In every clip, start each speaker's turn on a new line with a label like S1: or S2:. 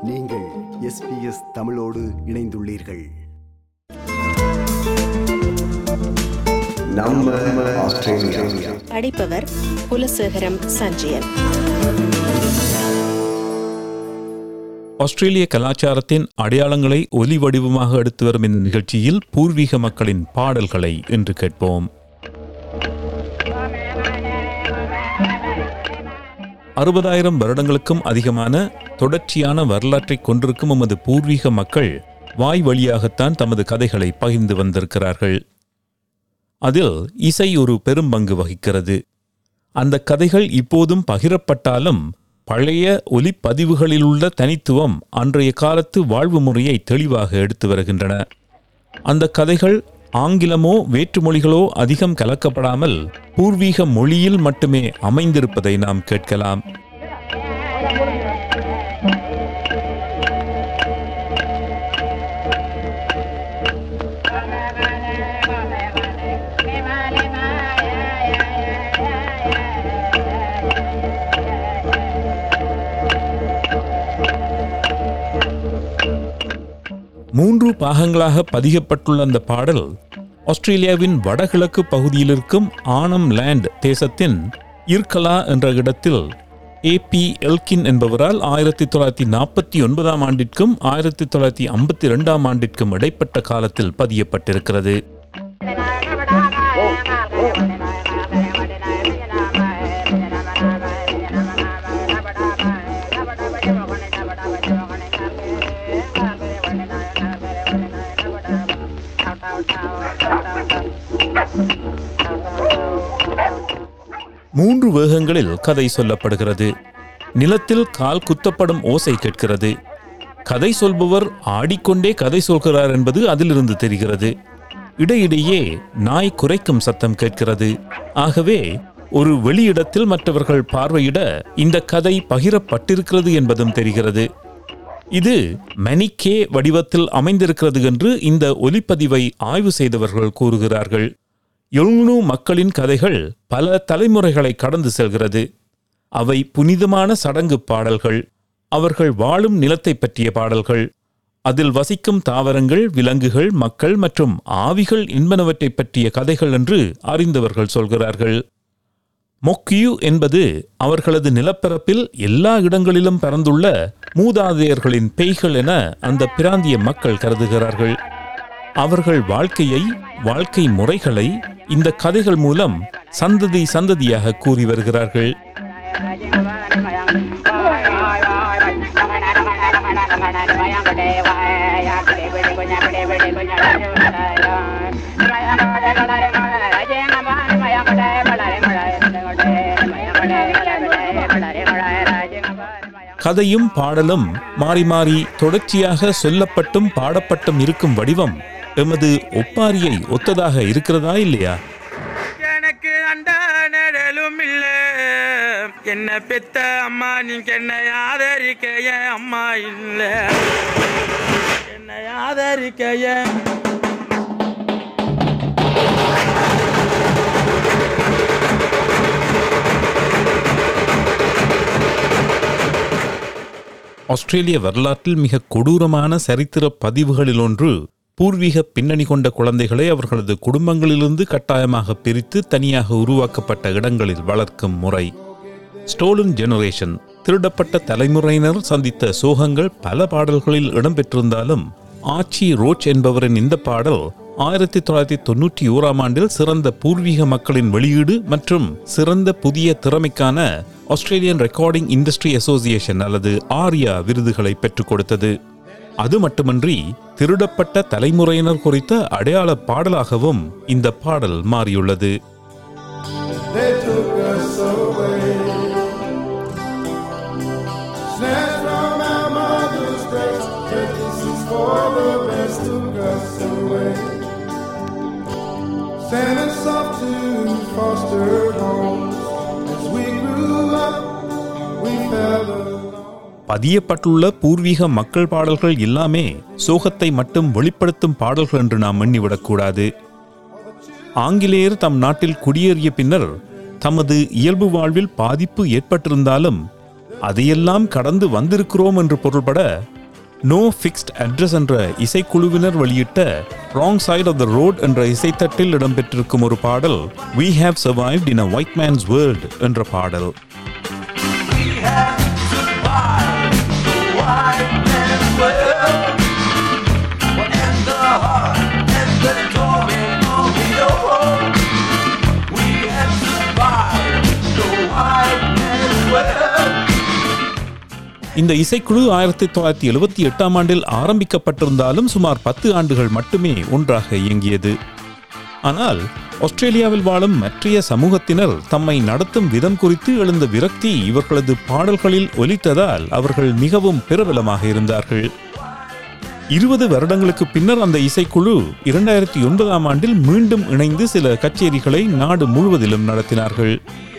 S1: நீங்கள் எஸ்பிஎஸ் தமிழோடு இணைந்துள்ளீர்கள் நம்ம ஆஸ்திரேலியா
S2: படிப்பவர் குலசேகரம் சஞ்சயன்
S3: ஆஸ்திரேலிய கலாச்சாரத்தின் அடையாளங்களை ஒலி வடிவமாக எடுத்து வரும் இந்த நிகழ்ச்சியில் பூர்வீக மக்களின் பாடல்களை இன்று கேட்போம் அறுபதாயிரம் வருடங்களுக்கும் அதிகமான தொடர்ச்சியான வரலாற்றை கொண்டிருக்கும் எமது பூர்வீக மக்கள் வாய் வழியாகத்தான் தமது கதைகளை பகிர்ந்து வந்திருக்கிறார்கள் அதில் இசை ஒரு பெரும் பங்கு வகிக்கிறது அந்த கதைகள் இப்போதும் பகிரப்பட்டாலும் பழைய ஒலிப்பதிவுகளிலுள்ள தனித்துவம் அன்றைய காலத்து வாழ்வு முறையை தெளிவாக எடுத்து வருகின்றன அந்த கதைகள் ஆங்கிலமோ வேற்றுமொழிகளோ அதிகம் கலக்கப்படாமல் பூர்வீக மொழியில் மட்டுமே அமைந்திருப்பதை நாம் கேட்கலாம் மூன்று பாகங்களாக பதியப்பட்டுள்ள அந்த பாடல் ஆஸ்திரேலியாவின் வடகிழக்கு பகுதியில் இருக்கும் ஆனம் லேண்ட் தேசத்தின் இர்கலா என்ற இடத்தில் ஏபி எல்கின் என்பவரால் ஆயிரத்தி தொள்ளாயிரத்தி நாற்பத்தி ஒன்பதாம் ஆண்டிற்கும் ஆயிரத்தி தொள்ளாயிரத்தி ஐம்பத்தி ரெண்டாம் ஆண்டிற்கும் இடைப்பட்ட காலத்தில் பதியப்பட்டிருக்கிறது மூன்று வேகங்களில் கதை சொல்லப்படுகிறது நிலத்தில் கால் குத்தப்படும் ஓசை கேட்கிறது கதை சொல்பவர் ஆடிக்கொண்டே கதை சொல்கிறார் என்பது அதிலிருந்து தெரிகிறது இடையிடையே நாய் குரைக்கும் சத்தம் கேட்கிறது ஆகவே ஒரு வெளியிடத்தில் மற்றவர்கள் பார்வையிட இந்த கதை பகிரப்பட்டிருக்கிறது என்பதும் தெரிகிறது இது மணிக்கே வடிவத்தில் அமைந்திருக்கிறது என்று இந்த ஒலிப்பதிவை ஆய்வு செய்தவர்கள் கூறுகிறார்கள் யொங்னு மக்களின் கதைகள் பல தலைமுறைகளை கடந்து செல்கிறது அவை புனிதமான சடங்கு பாடல்கள் அவர்கள் வாழும் நிலத்தை பற்றிய பாடல்கள் அதில் வசிக்கும் தாவரங்கள் விலங்குகள் மக்கள் மற்றும் ஆவிகள் என்பனவற்றை பற்றிய கதைகள் என்று அறிந்தவர்கள் சொல்கிறார்கள் மொக்கியு என்பது அவர்களது நிலப்பரப்பில் எல்லா இடங்களிலும் பறந்துள்ள மூதாதையர்களின் பேய்கள் என அந்த பிராந்திய மக்கள் கருதுகிறார்கள் அவர்கள் வாழ்க்கையை வாழ்க்கை முறைகளை இந்த கதைகள் மூலம் சந்ததி சந்ததியாக கூறி வருகிறார்கள் கதையும் பாடலும் மாறி மாறி தொடர்ச்சியாக சொல்லப்பட்டும் பாடப்பட்டும் இருக்கும் வடிவம் எமது ஒப்பாரியை ஒத்ததாக இருக்கிறதா இல்லையா
S4: எனக்கு அந்த நிழலும் இல்ல என்ன பெத்த அம்மா நீங்க என்னை ஆதரிக்க என் அம்மா இல்ல என்னை ஆதரிக்க என்
S3: ஆஸ்திரேலிய வரலாற்றில் மிக கொடூரமான சரித்திர பதிவுகளில் ஒன்று பூர்வீக பின்னணி கொண்ட குழந்தைகளை அவர்களது குடும்பங்களிலிருந்து கட்டாயமாக பிரித்து தனியாக உருவாக்கப்பட்ட இடங்களில் வளர்க்கும் முறை ஸ்டோலன் ஜெனரேஷன் திருடப்பட்ட தலைமுறையினர் சந்தித்த சோகங்கள் பல பாடல்களில் இடம்பெற்றிருந்தாலும் ஆச்சி ரோச் என்பவரின் இந்த பாடல் ஆயிரத்தி தொள்ளாயிரத்தி தொன்னூற்றி ஓராம் ஆண்டில் சிறந்த பூர்வீக மக்களின் வெளியீடு மற்றும் சிறந்த புதிய திறமைக்கான ஆஸ்திரேலியன் ரெக்கார்டிங் இண்டஸ்ட்ரி அசோசியேஷன் அல்லது ஆர்யா விருதுகளை பெற்றுக் கொடுத்தது அது மட்டுமன்றி திருடப்பட்ட தலைமுறையினர் குறித்த அடையாள பாடலாகவும் இந்த பாடல் மாறியுள்ளது
S5: They took us away. Snatched from our mother's breast, but this is for the best. Took us away. Sent us off to foster homes. As we grew up, we fell alone.
S3: பதியப்பட்டுள்ள பூர்வீக மக்கள் பாடல்கள் எல்லாமே சோகத்தை மட்டும் வெளிப்படுத்தும் பாடல்கள் என்று நாம் எண்ணிவிடக்கூடாது ஆங்கிலேயர் தம் நாட்டில் குடியேறிய பின்னர் தமது இயல்பு வாழ்வில் பாதிப்பு ஏற்பட்டிருந்தாலும் அதையெல்லாம் கடந்து வந்திருக்கிறோம் என்று பொருள்பட நோ ஃபிக்ஸ்ட் அட்ரஸ் என்ற இசைக்குழுவினர் வெளியிட்ட wrong side of the road என்ற இசைத்தட்டில் இடம்பெற்றிருக்கும் ஒரு பாடல் We have survived in a white man's world என்ற பாடல் இந்த இசைக்குழு ஆயிரத்தி தொள்ளாயிரத்தி எழுபத்தி எட்டாம் ஆண்டில் ஆரம்பிக்கப்பட்டிருந்தாலும் சுமார் பத்து ஆண்டுகள் மட்டுமே ஒன்றாக இயங்கியது ஆனால் ஆஸ்திரேலியாவில் வாழும் மற்றைய சமூகத்தினர் தம்மை நடத்தும் விதம் குறித்து எழுந்த விரக்தி இவர்களது பாடல்களில் ஒலித்ததால் அவர்கள் மிகவும் பிரபலமாக இருந்தார்கள் இருபது வருடங்களுக்கு பின்னர் அந்த இசைக்குழு இரண்டாயிரத்தி ஒன்பதாம் ஆண்டில் மீண்டும் இணைந்து சில கச்சேரிகளை நாடு முழுவதிலும் நடத்தினார்கள்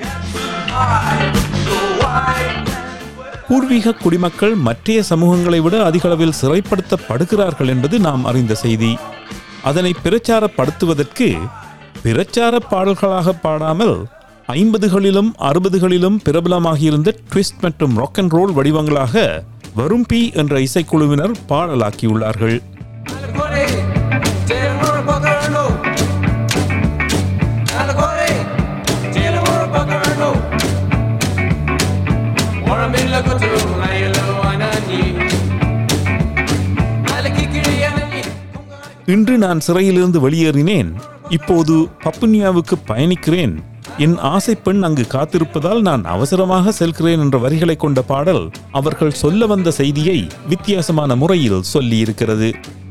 S3: பூர்வீக குடிமக்கள் மற்றைய சமூகங்களை விட அதிக அளவில் சிறைப்படுத்தப்படுகிறார்கள் என்பது நாம் அறிந்த செய்தி அதனை பிரச்சாரப்படுத்துவதற்கு பிரச்சார பாடல்களாக பாடாமல் ஐம்பதுகளிலும் அறுபதுகளிலும் பிரபலமாகியிருந்த ட்விஸ்ட் மற்றும் ராக் அண்ட் ரோல் வடிவங்களாக வரும் பி என்ற இசைக்குழுவினர் பாடலாக்கியுள்ளார்கள் இன்று நான் சிறையிலிருந்து வெளியேறினேன் இப்போது பப்புனியாவுக்கு பயணிக்கிறேன் என் ஆசை பெண் அங்கு காத்திருப்பதால் நான் அவசரமாக செல்கிறேன் என்ற வரிகளை கொண்ட பாடல் அவர்கள் சொல்ல வந்த செய்தியை வித்தியாசமான முறையில் சொல்லியிருக்கிறது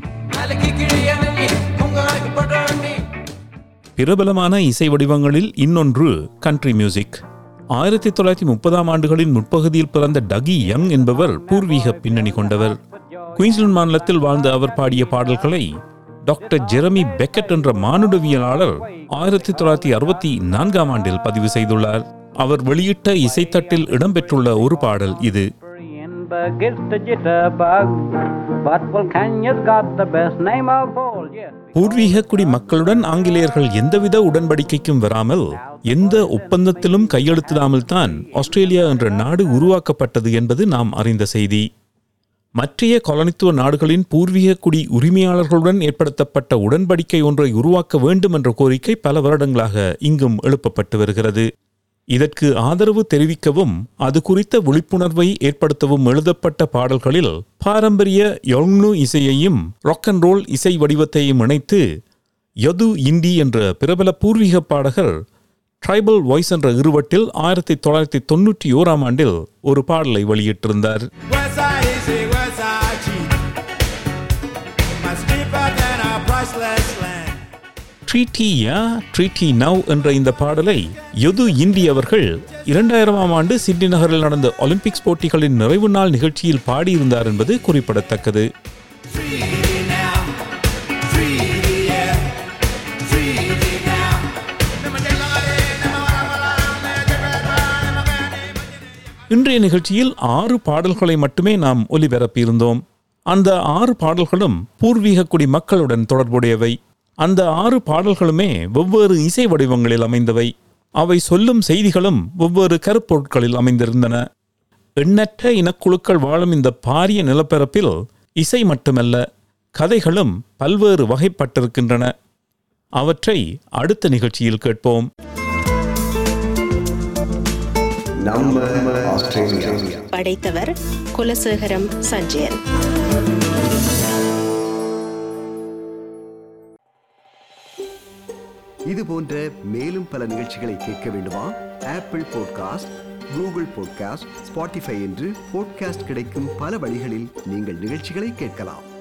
S3: பிரபலமான இசை வடிவங்களில் இன்னொன்று கண்ட்ரி மியூசிக் ஆயிரத்தி தொள்ளாயிரத்தி முப்பதாம் ஆண்டுகளின் முற்பகுதியில் பிறந்த டகி யங் என்பவர் பூர்வீக பின்னணி கொண்டவர் குயின்ஸ்லாந்து மாநிலத்தில் வாழ்ந்த அவர் பாடிய பாடல்களை டாக்டர் ஜெரமி பெக்கெட் என்ற மானுடவியலாளர் ஆயிரத்தி தொள்ளாயிரத்தி அறுபத்தி நான்காம் ஆண்டில் பதிவு செய்துள்ளார் அவர் வெளியிட்ட இசைத்தட்டில் இடம்பெற்றுள்ள ஒரு பாடல் இது
S6: But gets the jitterbug. But Vulcania's got the best name of all, yes.
S3: பூர்வீக குடி மக்களுடன் ஆங்கிலேயர்கள் எந்தவித உடன்படிக்கைக்கும் வராமல் எந்த ஒப்பந்தத்திலும் கையெழுத்திடாமல் தான் ஆஸ்திரேலியா என்ற நாடு உருவாக்கப்பட்டது என்பது நாம் அறிந்த செய்தி மற்றைய காலனித்துவ நாடுகளின் பூர்வீக குடி உரிமையாளர்களுடன் ஏற்படுத்தப்பட்ட உடன்படிக்கை ஒன்றை உருவாக்க வேண்டும் என்ற கோரிக்கை பல வருடங்களாக இங்கும் எழுப்பப்பட்டு வருகிறது இதற்கு ஆதரவு தெரிவிக்கவும் அது குறித்த விழிப்புணர்வை ஏற்படுத்தவும் எழுதப்பட்ட பாடல்களில் பாரம்பரிய யொங்னு இசையையும் ராக் அண்ட் ரோல் இசை வடிவத்தையும் இணைத்து யது இண்டி என்ற பிரபல பூர்வீக பாடகர் ட்ரைபல் வாய்ஸ் என்ற இருவட்டில் ஆயிரத்தி தொள்ளாயிரத்தி தொண்ணூற்றி ஓராம் ஆண்டில் ஒரு பாடலை வெளியிட்டிருந்தார்
S5: Westside easy, Westside cheap. Much cheaper than our priceless land.
S3: Treaty yeah treaty now என்ற இந்த பாடலை யது இண்டி அவர்கள் இரண்டாயிரமாம் ஆண்டு சிட்னி நகரில் நடந்த ஒலிம்பிக்ஸ் போட்டிகளின் நிறைவு நாள் நிகழ்ச்சியில் பாடியிருந்தார் என்பது குறிப்பிடத்தக்கது
S5: Treaty now. Treaty, yeah. Treaty now.
S3: இன்றைய நிகழ்ச்சியில் ஆறு பாடல்களை மட்டுமே நாம் ஒலிபரப்பியிருந்தோம் அந்த ஆறு பாடல்களும் பூர்வீக குடி மக்களுடன் தொடர்புடையவை அந்த ஆறு பாடல்களுமே வெவ்வேறு இசை வடிவங்களில் அமைந்தவை அவை சொல்லும் செய்திகளும் வெவ்வேறு கருப்பொருட்களில் அமைந்திருந்தன எண்ணற்ற இனக்குழுக்கள் வாழும் இந்த பாரிய நிலப்பரப்பில் இசை மட்டுமல்ல கதைகளும் பல்வேறு வகைப்பட்டிருக்கின்றன அவற்றை அடுத்த நிகழ்ச்சியில் கேட்போம்
S1: நம்ம ஆஸ்திரேலியா
S2: படைத்தவர் குலசேகரம் சஞ்சயன்
S1: இது போன்ற மேலும் பல நிகழ்ச்சிகளை கேட்க வேண்டுமா Apple podcast Google podcast Spotify என்று பாட்காஸ்ட் கிடைக்கும் பல வழிகளில் நீங்கள் நிகழ்ச்சிகளை கேட்கலாம்